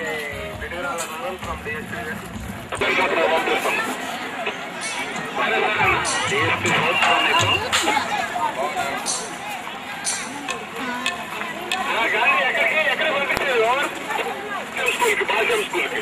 విడుదల from DSP. DSP host from Echo. ఆ, గాంధీ ఎక్కడికి ఎక్కడ పంపించేది ఓవర్ స్కూల్కి బాల్యం స్కూల్కి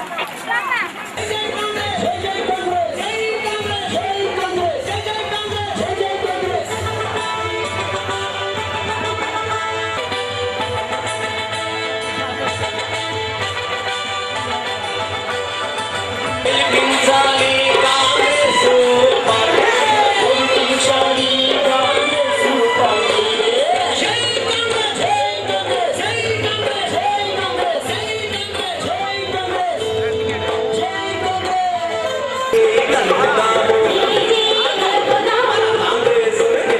గెలిపించాలి కాంగ్రెస్ పార్టీ గెలిపించాలి కాంగ్రెస్ పార్టీ జై కాంగ్రెస్ జై కాంగ్రెస్ జై కాంగ్రెస్ జై కాంగ్రెస్ జై కాంగ్రెస్ జై కాంగ్రెస్ జై కాంగ్రెస్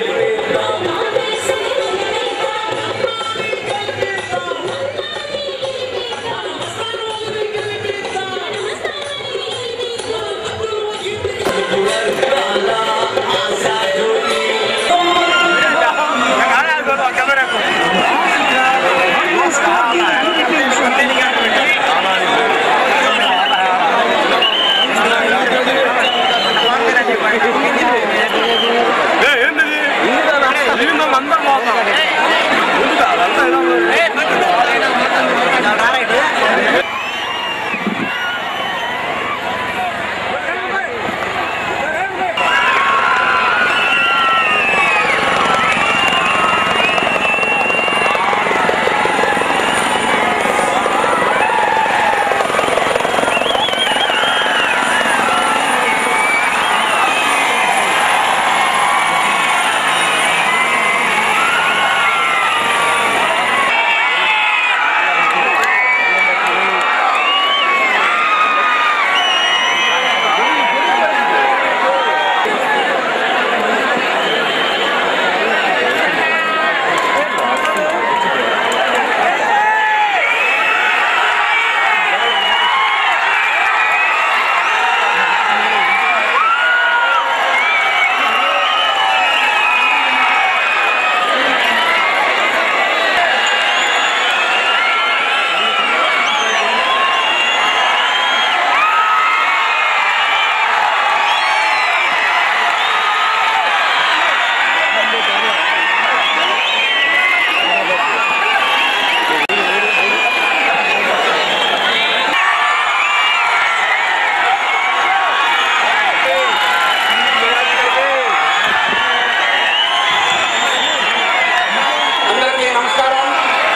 అందరికీ నమస్కారం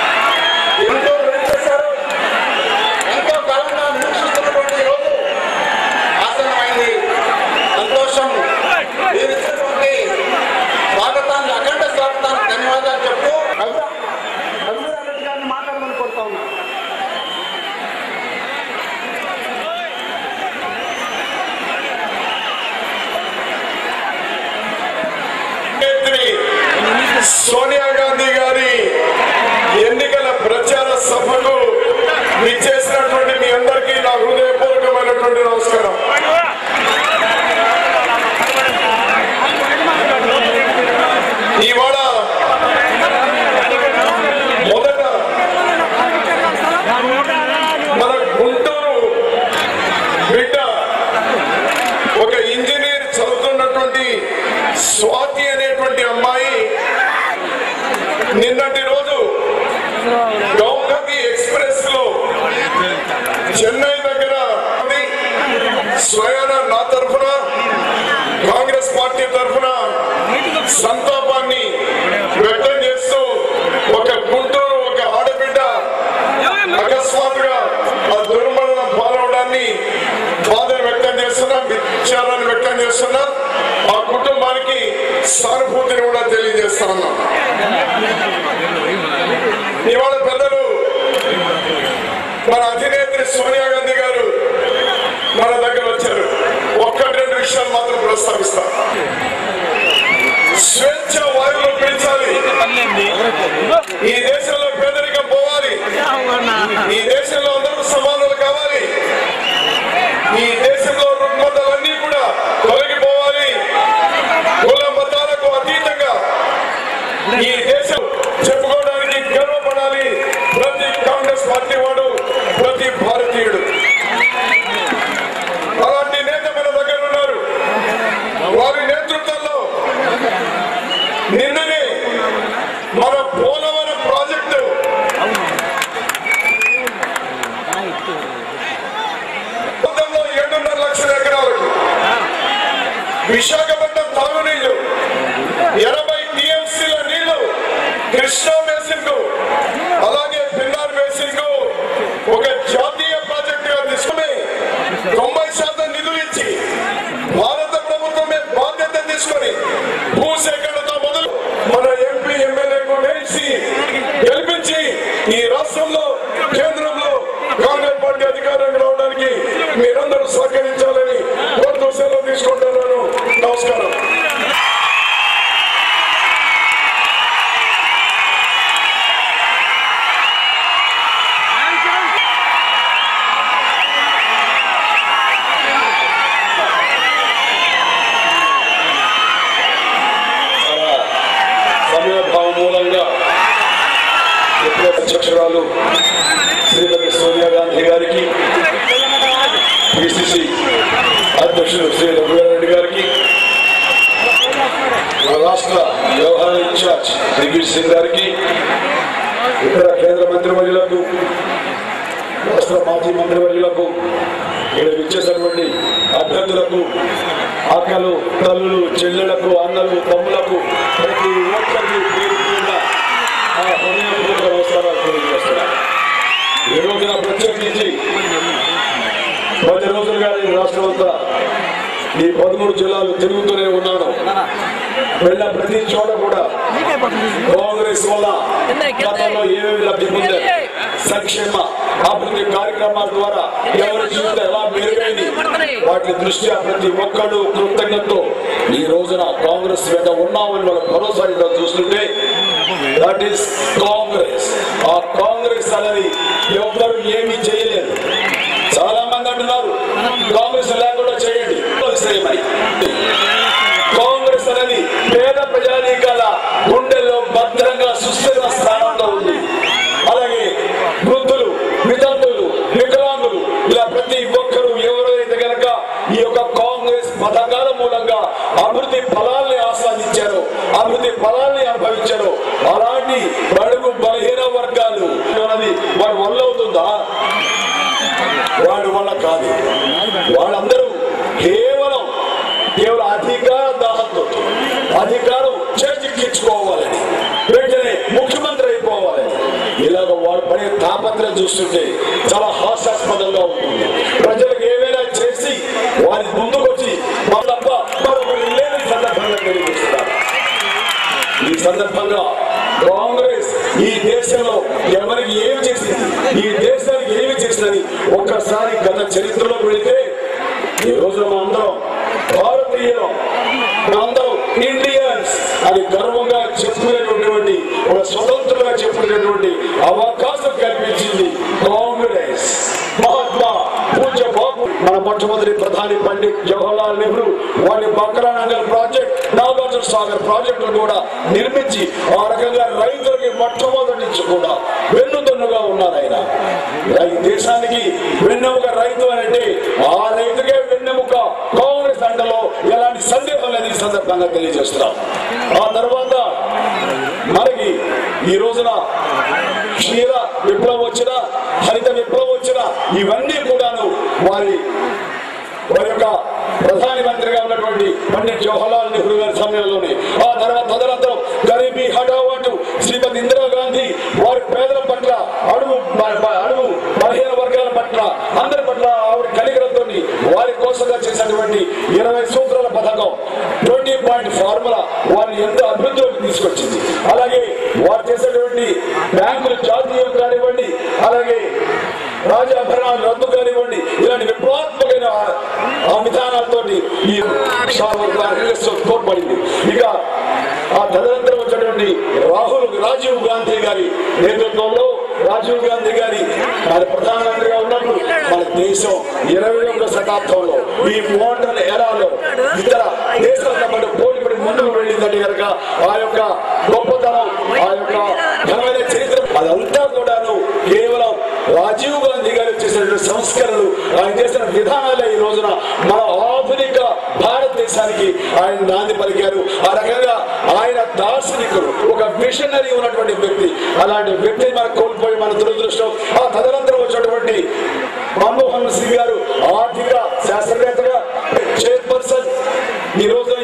ఎంతో వెయిట్ చేశారు ఎంతో కాలంగా నిరీక్షిస్తున్నటువంటి ఈ రోజు ఆసన్నమైంది సంతోషం మీరు ఇచ్చినటువంటి స్వాగతాన్ని అఖండ స్వాగతానికి ధన్యవాదాలు చెప్తూ రఘు రఘువీరారెడ్డి గారిని మాట్లాడమని కోరుతా ఉన్నా సోనియా గాంధీ గారి ఎన్నికల ప్రచార సభకు విచ్చేసినటువంటి మీ అందరికీ నా హృదయపూర్వకమైనటువంటి నమస్కారం ఇవాళ మొదట మన గుంటూరు బిడ్డ ఒక ఇంజనీర్ చదువుతున్నటువంటి స్వాతి అనేటువంటి అమ్మాయి నిన్నటి రోజు గౌహతి ఎక్స్ప్రెస్ లో చెన్నై దగ్గర ఉంది. స్వయాన నా తరఫున కాంగ్రెస్ పార్టీ తరఫున సంతాపాన్ని వ్యక్తం చేస్తూ ఒక గుంటూరు ఒక ఆడబిడ్డ అకస్మాత్తుగా ఆ దుర్మరణం పాలవడాన్ని బాధను వ్యక్తం చేస్తున్నా విచారాన్ని వ్యక్తం చేస్తున్నా ఆ కుటుంబానికి సానుభూతిని కూడా తెలియజేస్తా ఉన్నాం ఇవాళ పెద్దలు మన అధినేత్రి సోనియా గాంధీ గారు మన దగ్గర వచ్చారు ఒక్కటి రెండు విషయాలు మాత్రం ప్రస్తావిస్తా స్వేచ్ఛ వాయువులు పెంచాలి ఈ దేశంలో పేదరికం పోవాలి ఈ దేశంలో అందరూ సమానులు కావాలి ఈ దేశంలో రుగ్మతలన్నీ కూడా తొలగిపోవాలి కుల మతాలకు అతీతంగా ఈ దేశం చెప్పుకోవడానికి గర్వపడాలి ప్రతి కాంగ్రెస్ పార్టీ వాడు ప్రతి విశాఖపట్నం తాగునీళ్లు ఎనభై టీఎంసీల నీళ్లు కృష్ణా బేసిన్ కు అలాగే పిన్నార్ బేసిన్ కు ఒక జాతీయ ప్రాజెక్టుగా తీసుకుని తొంభై శాతం నిధులు ఇచ్చి భారత ప్రభుత్వమే బాధ్యత తీసుకొని భూసేకరణతో మొదలు మన ఎంపీ ఎమ్మెల్యేకు వేసి గెలిపించి ఈ రాష్ట్రంలో కేంద్రంలో కాంగ్రెస్ పార్టీ అధికారంలో రావడానికి మీరందరూ సహకరించాలని కోరుతూ సెలవు తీసుకుంటున్నాను నమస్కారం చాలా సమయభావం మూలంగా ఎప్పుడో అధ్యక్షురాలు శ్రీమతి సోనియా గాంధీ గారికి పిసిసి అధ్యక్షుడు శ్రీ రఘువీరారెడ్డి గారికి మన రాష్ట్ర వ్యవహార ఇన్ఛార్జ్ దిగ్విజ్ సింగ్ గారికి ఇతర కేంద్ర మంత్రివర్యులకు రాష్ట్ర మాజీ మంత్రివర్యులకు ఇక్కడ విచ్చేసినటువంటి అభ్యర్థులకు అక్కలు తల్లులు చెల్లెలకు అన్నలు తమ్ములకు ప్రతి ఒక్కరికి పేరు పేరున ఆ హృదయపూర్వక నమస్కారాలు తెలియజేస్తున్నాను ఈ రోజున ప్రత్యేకించి పది రోజులుగా నేను రాష్ట్రం అంతా ఈ పదమూడు జిల్లాలు తిరుగుతూనే ఉన్నాను వెళ్ళిన ప్రతి చోట కూడా కాంగ్రెస్ వల్ల గతంలో ఏమేమి లబ్ధి పొందారు సంక్షేమ అభివృద్ధి కార్యక్రమాల ద్వారా ఎవరి జీవితం ఎలా మెరుగైంది వాటి దృష్ట్యా ప్రతి ఒక్కళ్ళు కృతజ్ఞతతో ఈ రోజున కాంగ్రెస్ వెంట ఉన్నామని వాళ్ళ భరోసా ఇవ్వడం చూస్తుంటే దట్ ఈస్ కాంగ్రెస్ ఆ కాంగ్రెస్ అనేది ఎవ్వరు ఏమీ చేయలేదు చాలా మంది అంటున్నారు కాంగ్రెస్ లేకుండా చేయండి చేయమని కాంగ్రెస్ అనేది పేద ప్రజానీకాల గుండెల్లో భద్రంగా సుస్థిర స్థానంలో ఉంది అలాగే వృద్ధులు వితంతులు వికలాంగులు ఇలా ప్రతి ఒక్కరూ ఎవరైతే గనక ఈ యొక్క కాంగ్రెస్ పథకాల మూలంగా అభివృద్ధి ఫలాల్ని ఆస్వాదించారో అభివృద్ధి ఫలాల్ని అనుభవించారో అలాంటి బడుగు బలహీన వర్గాలు అన్నది వారి వల్ల అవుతుందా వాడి వల్ల కాదు వాళ్ళందరూ కేవలం కేవలం అధికార దాహంతో అధికారం చేజిక్కించుకోవాలని వెంటనే ముఖ్యమంత్రి అయిపోవాలని ఇలాగ వాడు పడే తాపత్రయం చూస్తుంటే చాలా హాస్యాస్పదంగా ఉంటుంది ప్రజలకు ఏమైనా చేసి వారి ముందుకొచ్చి మా తప్ప మరొకరు లేని సందర్భంగా తెలియజేస్తున్నారు ఈ సందర్భంగా కాంగ్రెస్ ఈ దేశంలో ఎవరికి ఏమి చేసింది ఈ దేశానికి ఏమి చేసిందని ఒక్కసారి గత చరిత్రలోకి వెళితే ఈ రోజున మనం అందరం భారతీయులం అందరం ఇండియన్స్ అని గర్వంగా చెప్పుకునేటటువంటి ఒక స్వతంత్రంగా చెప్పుకునేటువంటి అవకాశం కల్పించింది కాంగ్రెస్ మహాత్మా పూజ్య బాబు మన మొట్టమొదటి ప్రధాని పండిత్ జవహర్లాల్ నెహ్రూ వారి బక్రానంగల్ ప్రాజెక్ట్ నాగార్జున సాగర్ ప్రాజెక్టులు కూడా నిర్మించి ఆ రకంగా రైతులకి మొట్టమొదటి నుంచి కూడా వెన్నుదన్నుగా ఉన్నారు ఆయన ఈ దేశానికి వెన్నెముక రైతు అని అంటే ఆ రైతుకే వెన్నెముక కాంగ్రెస్ అండలో ఎలాంటి సందేహం లేదు ఈ సందర్భంగా తెలియజేస్తున్నాం ఆ తర్వాత మనకి ఈ రోజున క్షీర విప్లవం వచ్చినా హరిత విప్లవం వచ్చినా ఇవన్నీ కూడాను వారి వారి యొక్క ప్రధాని మంత్రిగా ఉన్నటువంటి పండిట్ జవహర్లాల్ నెహ్రూ గారి సమయంలోనే ఆ తర్వాత తదనంతరం గరీబీ హఠావటు శ్రీమతి ఇందిరాగాంధీ వారి పేదల పట్ల అడుగు బ- బ- అడుగు బలహీన వర్గాల పట్ల అందరి పట్ల ఆవిడ కలిగడంతో వారి కోసంగా చేసినటువంటి ఇరవై సూత్రాల పథకం ట్వంటీ పాయింట్ ఫార్ములా వారిని ఎంతో అభివృద్ధిలోకి తీసుకొచ్చింది అలాగే వారు చేసేటువంటి బ్యాంకులు జాతీయం కానివ్వండి అలాగే రాజాభరణాలు రద్దు కానివ్వండి ఇలాంటి విప్లవాత్మకమైన ఆ- ఆ విధానాలతోటి ఈ కాంగ్రెస్ తోడ్పడింది ఇక ఆ తదనంతరం వచ్చినటువంటి రాహుల్ రాజీవ్ గాంధీ గారి నేతృత్వంలో రాజీవ్ గాంధీ గారి మరి ప్రధానమంత్రిగా ఉన్నప్పుడు మన దేశం ఇరవై ఒకటో శతాబ్దంలో ఈ మోడర్న్ ఎరాలో ఇతర దేశాలతో పాటు పోటీపడి ముందుకు వెళ్ళిందంటే కనుక ఆ యొక్క గొప్పతనం ఆ యొక్క ఘనమైన చరిత్ర అదంతా కూడాను కేవలం రాజీవ్ గాంధీ గారు చేసినటువంటి సంస్కరణలు ఆయన చేసిన విధానాలే ఈ రోజున మన ఆధునిక భారతదేశానికి ఆయన నాంది పలికారు ఆ రకంగా ఆయన దార్శనికులు ఒక మిషనరీ ఉన్నటువంటి వ్యక్తి అలాంటి వ్యక్తిని మనం కోల్పోయి మన దురదృష్టం ఆ తదనంతరం వచ్చినటువంటి మన్మోహన్ సింగ్ గారు ఆర్థిక శాస్త్రవేత్తగా చైర్పర్సన్ ఈ రోజున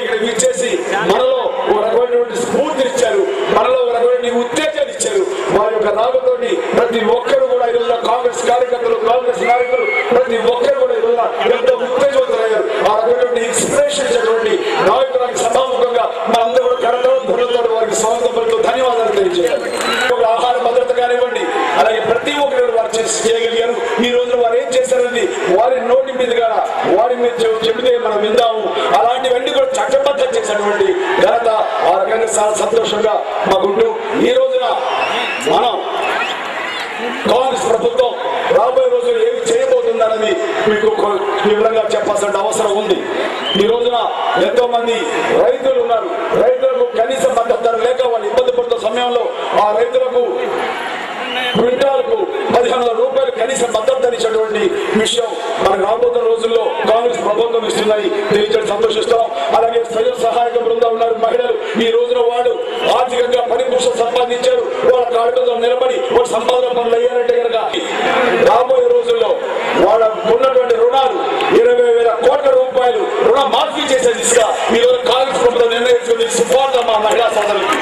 ప్రతి ఒక్కరు కూడా ఈరోజు ఎంతో ఉత్తేజవంతులయ్యారు ఆ రకమైనటువంటి ఇన్స్పిరేషన్ ఇచ్చినటువంటి నాయకులకు సభాముఖంగా మనందరూ కూడా కడతాం ధనులతో వారికి స్వాగతం పలుకుతూ ధన్యవాదాలు తెలియజేయాలి ఒక ఆహార భద్రత కానివ్వండి అలాగే ప్రతి ఒక్కరు వారు చేసి చేయగలిగారు ఈ రోజు వారు ఏం చేశారని వారి నోటి మీదుగా వారి మీద చెబు- చెబితే మనం విందాము అలాంటివన్నీ కూడా చట్టబద్ధం చేసినటువంటి ఘనత ఆ రకంగా చాలా సంతోషంగా మాకుంటూ ఈ రోజున మనం కాంగ్రెస్ ప్రభుత్వం రాబోయే రోజులు ఏమి చేయబోతుందన్నది మీకు కొ- వివరంగా చెప్పాల్సిన అవసరం ఉంది ఈ రోజున ఎంతో మంది రైతులు ఉన్నారు రైతులకు కనీస మద్దతు ధర లేక వాళ్ళు ఇబ్బంది పడుతున్న సమయంలో ఆ రైతులకు క్వింటాలకు పదిహేను వందల రూపాయలు కనీస మద్దతు ధరించినటువంటి విషయం మన రాబోతున్న రోజుల్లో కాంగ్రెస్ ప్రభుత్వం ఇస్తుందని తెలియజేయడం సంతోషిస్తున్నాం అలాగే స్వయం సహాయక బృందం ఉన్నారు మహిళలు ఈ రోజున వాళ్ళు ఆర్థికంగా పరిపుష్ట సంపాదించారు వాళ్ళ కాళ్ళతో నిలబడి వాళ్ళ సంపాదన పనులు అయ్యారంటే కనుక రాబోయే రోజుల్లో వాళ్ళ ఉన్నటువంటి రుణాలు ఇరవై వేల కోట్ల రూపాయలు రుణ మాఫీ చేసే దిశగా ఈ రోజు కాంగ్రెస్ ప్రభుత్వం నిర్ణయించుకుంది సుపార్త మా మహిళా సోదరులకి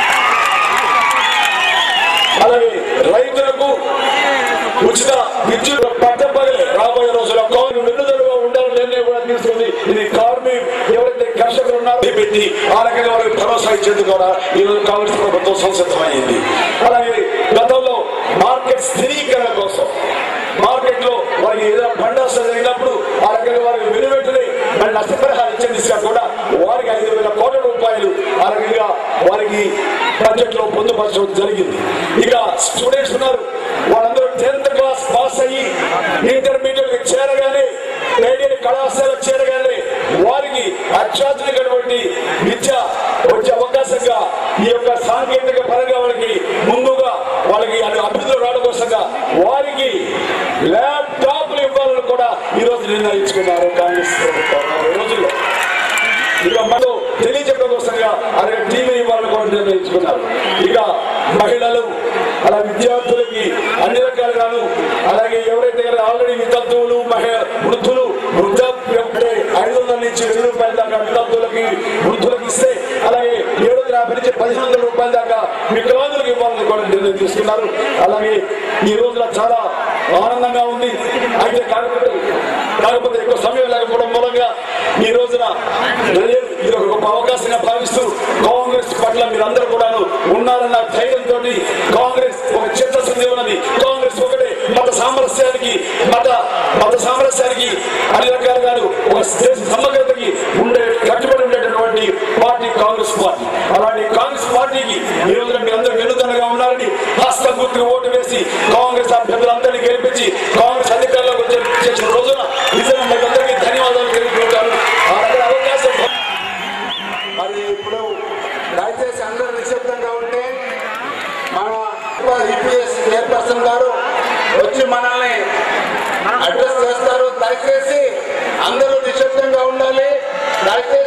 అలాగే రైతులకు ఉచిత విద్యుత్ పట్టపగలే రాబోయే రోజుల్లో కౌలు వెన్నుదలుగా ఉండాలని నిర్ణయం కూడా తీసుకుంది ఇది కార్మి ఎవరైతే కర్షకులు ఉన్నారో ఇది పెట్టి ఆ రకంగా వాళ్ళకి భరోసా ఇచ్చేందుకు కూడా ఈ రోజు కాంగ్రెస్ ప్రభుత్వం సంసిద్ధమైంది అలాగే గతంలో మార్కెట్ స్థిరీకరణ కోసం మార్కెట్ లో వారికి ఏదైనా పండాస జరిగినప్పుడు ఆ రకంగా వారికి వెనువెంటనే మళ్ళీ నష్టపరిహారం ఇచ్చే దిశగా కూడా వారికి ఐదు వేల కోట్ల రూపాయలు ఆ రకంగా వారికి బడ్జెట్ లో పొందుపరచడం జరిగింది ఇక స్టూడెంట్స్ ఉన్నారు వాళ్ళందరూ టెన్త్ క్లాస్ పాస్ అయ్యి ఇంటర్మీడియట్ చేరగానే ఐడియల్ కళాశాల చేరగానే వారికి అత్యాధునికటువంటి విద్య వచ్చే అవకాశంగా ఈ యొక్క సాంకేతిక పరంగా వాళ్ళకి ముందుగా వాళ్ళకి అది అభివృద్ధి రావడం కోసంగా వారికి ల్యాప్టాప్లు ఇవ్వాలని కూడా ఈ రోజు నిర్ణయించుకున్నారు కాంగ్రెస్ ప్రభుత్వం ఈ రోజుల్లో ఇక మనం తెలియజెప్పడం కోసంగా అలాగే టీవీ ఇవ్వాలని కూడా నిర్ణయించుకున్నారు ఇక మహిళలు అలా విద్యార్థులకి అన్ని రకాలుగాను అలాగే ఎవరైతే ఆల్రెడీ వితంతువులు మహిళ వృద్ధులు వృద్ధాప్యం అంటే ఐదు వందల నుంచి వెయ్యి రూపాయల దాకా వితంతువులకి వృద్ధులకు ఇస్తే అలాగే ఏడు వందల యాభై నుంచి పదిహేను వందల రూపాయల దాకా వికలాంగులకు ఇవ్వాలని కూడా నిర్ణయం తీసుకున్నారు అలాగే ఈ రోజున చాలా ఆనందంగా ఉంది అయితే కాకపోతే కాకపోతే ఎక్కువ సమయం లేకపోవడం మూలంగా ఈ రోజున నేను ఇది ఒక గొప్ప అవకాశంగా భావిస్తూ కాంగ్రెస్ పట్ల మీరందరూ కూడా ఉన్నారన్న ధైర్యంతో కాంగ్రెస్ ఒక చిత్తశుద్ధి ఉన్నది కాంగ్రెస్ ఒకటే మత సామరస్యానికి మత మత సామరస్యానికి అన్ని రకాలుగా ఒక దేశ సమగ్రతకి ఉండే కట్టుబడి ఉండేటటువంటి పార్టీ కాంగ్రెస్ పార్టీ అలాంటి కాంగ్రెస్ పార్టీకి ఈ రోజున మీరందరూ వెన్నుదనగా ఉన్నారని హస్తం గుర్తుకు ఓటు వేసి కాంగ్రెస్ అభ్యర్థులందరినీ గెలిపించి కాంగ్రెస్ అధికారంలోకి వచ్చే చేసిన రోజున నిజంగా మీకు అందరికీ ధన్యవాదాలు తెలుపుకుంటాను ఆ రకమైన అవకాశం మరి ఇప్పుడు దయచేసి అందరూ నిశ్శబ్దంగా ఉంటే మన ఈపీఎస్ చైర్పర్సన్ గారు వచ్చి మనల్ని అడ్రస్ చేస్తారు దయచేసి అందరూ నిశ్శబ్దంగా ఉండాలి దయచేసి